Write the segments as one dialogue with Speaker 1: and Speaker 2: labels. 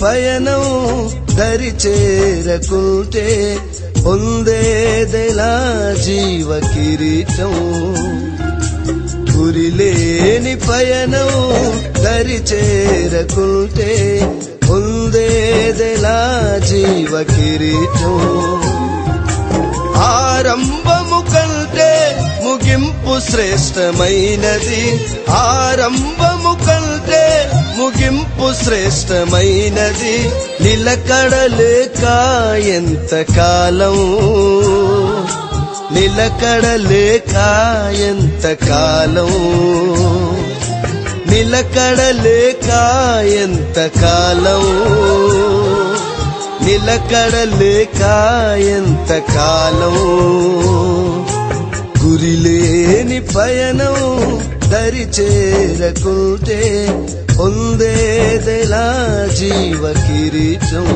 Speaker 1: పయనం దరి చేరకుంటే పొందేదెలా జీవ కిరీటం గురిలేని పయనం దరి చేరకుంటే పొందేదెలా జీవ కిరీటం ఆరంభము కంటే ముగింపు శ్రేష్టమైనది ఆరంభము కంటే ముగింపు శ్రేష్టమైనది నిలకడలేక ఎంత కాలం నిలకడలేక ఎంత కాలం నిలకడలేక ఎంత కాలం నిలకడలేక ఎంత కాలం గురిలేని పయనం దరి చేరకుంటే పొందేదెలా జీవ కిరీటం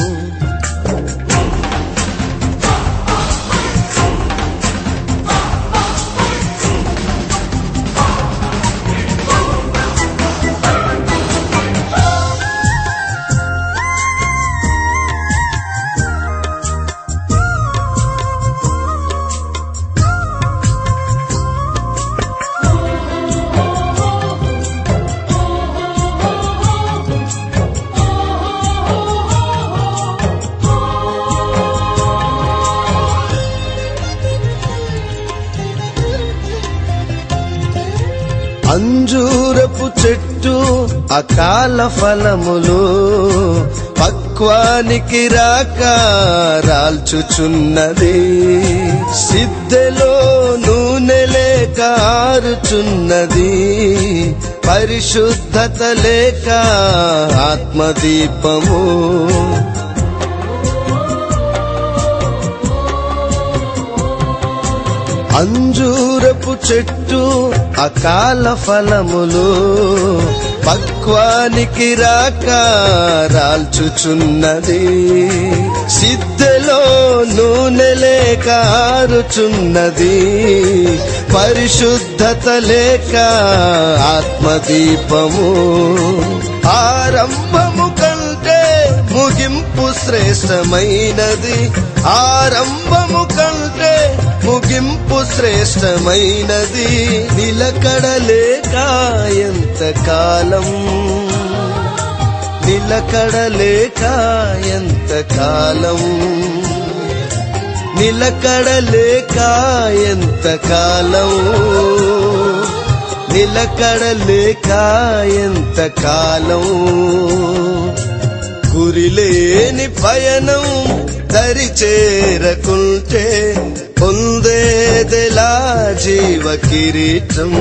Speaker 1: అంజూరపు చెట్టు అకాల ఫలములు పక్వానికి రాక రాల్చుచున్నది సిద్ధెలో నూనె లేక ఆరుచున్నది పరిశుద్ధత లేక ఆత్మదీపము అంజూరపు చెట్టు అకాల ఫలములు పక్వానికి రాక రాల్చుచున్నది సిద్ధలో నూనె లేక ఆరుచున్నది పరిశుద్ధత లేక ఆత్మదీపము ఆరంభము కంటే ముగింపు శ్రేష్టమైనది ఆరంభము కంటే ముగింపు శ్రేష్టమైనది నిలకడలేక ఎంత కాలం నిలకడలేక ఎంత కాలం నిలకడలేక ఎంత కాలం నిలకడలేక ఎంత కాలం గురిలేని పయనం దరి చేరకుంటే పొందేదెలా జీవ కిరీటం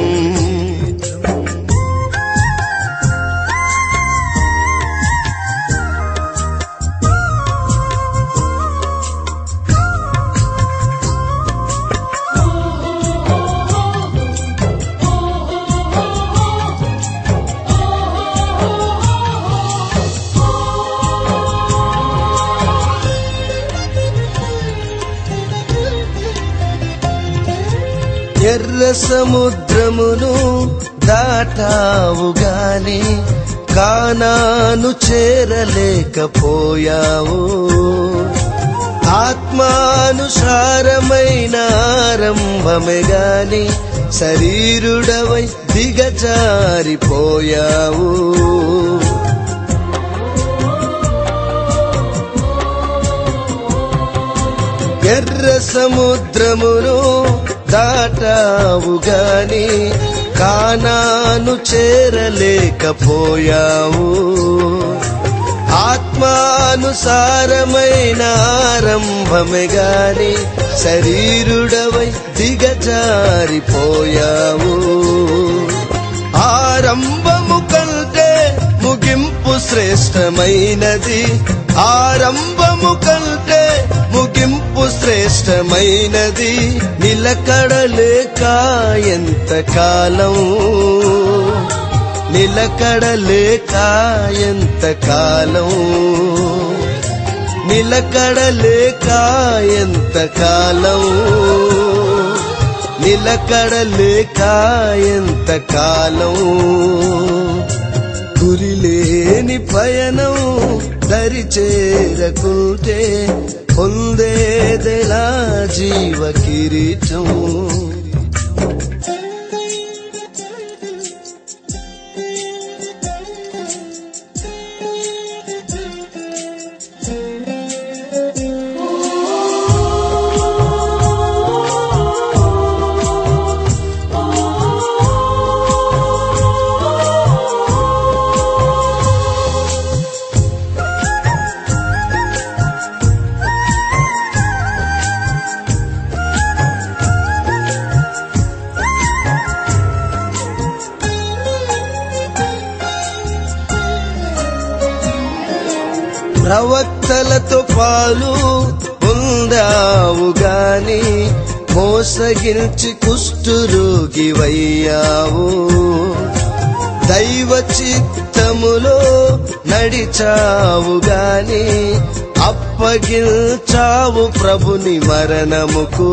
Speaker 1: ఎర్ర సముద్రమును దాటావు గాని కానాను చేరలేకపోయావు ఆత్మానుసారమైన ఆరంభమే గాని శరీరుడవై దిగజారిపోయావు ఎర్ర సముద్రమును దాటావు గాని కానాను చేరలేకపోయావు ఆత్మానుసారమైన ఆరంభమే గాని శరీరుడవై దిగజారిపోయావు ఆరంభము కంటే ముగింపు శ్రేష్టమైనది ఆరంభము కంటే ముగింపు శ్రేష్టమైనది నిలకడలేక ఎంత కాలం నిలకడలేక ఎంత కాలం నిలకడలేక ఎంత కాలం నిలకడలేక ఎంత కాలం గురిలేని పయనం దరి చేరకుంటే పొందేదెలా జీవ కిరీటం ప్రవక్తలతో పాలు పొందావు గాని మోసగించి కుష్ఠురోగివయ్యావు దైవ చిత్తములో నడిచావు గాని అప్పగించావు ప్రభుని మరణముకు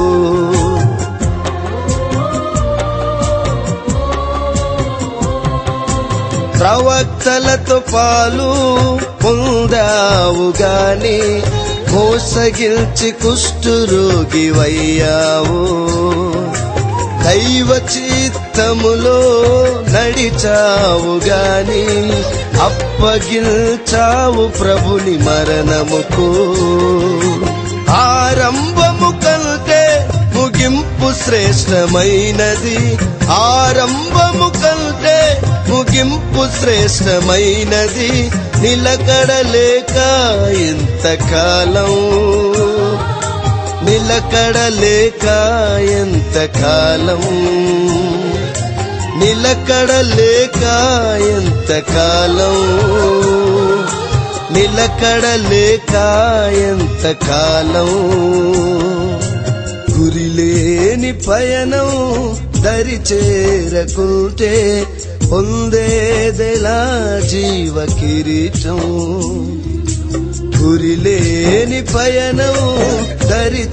Speaker 1: ప్రవక్తలతో పాలు పొందావు గాని మోసగిల్చి కుష్ఠురోగివయ్యావు దైవ చిత్తములో నడిచావు గాని అప్పగించావు ప్రభుని మరణముకు ఆరంభము కంటే ముగింపు శ్రేష్టమైనది ఆరంభము కంటే ముగింపు శ్రేష్టమైనది నిలకడలేక ఎంతకాలం నిలకడలేక ఎంతకాలం నిలకడలేక ఎంతకాలం నిలకడలేక ఎంతకాలం గురిలేని పయనం దరి చేరకుంటే పొందేదెలా జీవ కిరీటం గురిలేని పయనం దరి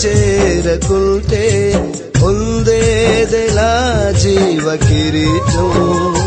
Speaker 1: చేరకుంటే పొందేదెలా జీవ కిరీటం